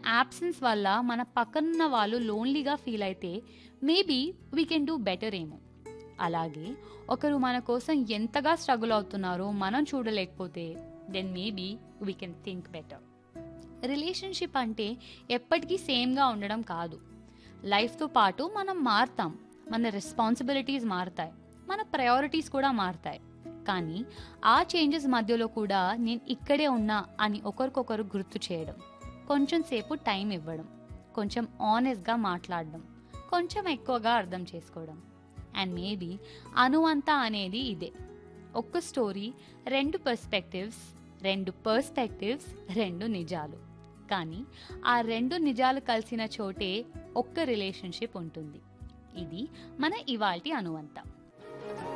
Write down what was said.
absence వల్ల మన పక్కనున్న వాళ్ళు లోన్లీగా ఫీల్ అయితే maybe we can do better ఏమో అలాగే ఒకరు మన కోసం ఎంతగా స్ట్రగుల్ అవుతున్నారో మనం చూడలేకపోతే then maybe we can think better relationship అంటే ఎప్పటికీ సేమ్గా ఉండడం కాదు లైఫ్తో పాటు మనం మారుతాం మన రెస్పాన్సిబిలిటీస్ మారుతాయి మన ప్రయారిటీస్ కూడా మారుతాయి కానీ ఆ చేంజెస్ మధ్యలో కూడా నేను ఇక్కడే ఉన్నా అని ఒకరికొకరు గుర్తు చేయడం కొంచెం సేపు టైం ఇవ్వడం కొంచెం ఆనెస్ట్గా మాట్లాడడం కొంచెం ఎక్కువగా అర్థం చేసుకోవడం అండ్ మేబీ అనువంత అనేది ఇదే ఒక్క స్టోరీ రెండు పర్స్పెక్టివ్స్ రెండు పర్స్పెక్టివ్స్ రెండు నిజాలు కానీ ఆ రెండు నిజాలు కలిసిన చోటే ఒక్క రిలేషన్షిప్ ఉంటుంది ఇది మన ఇవాల్టి అనువంత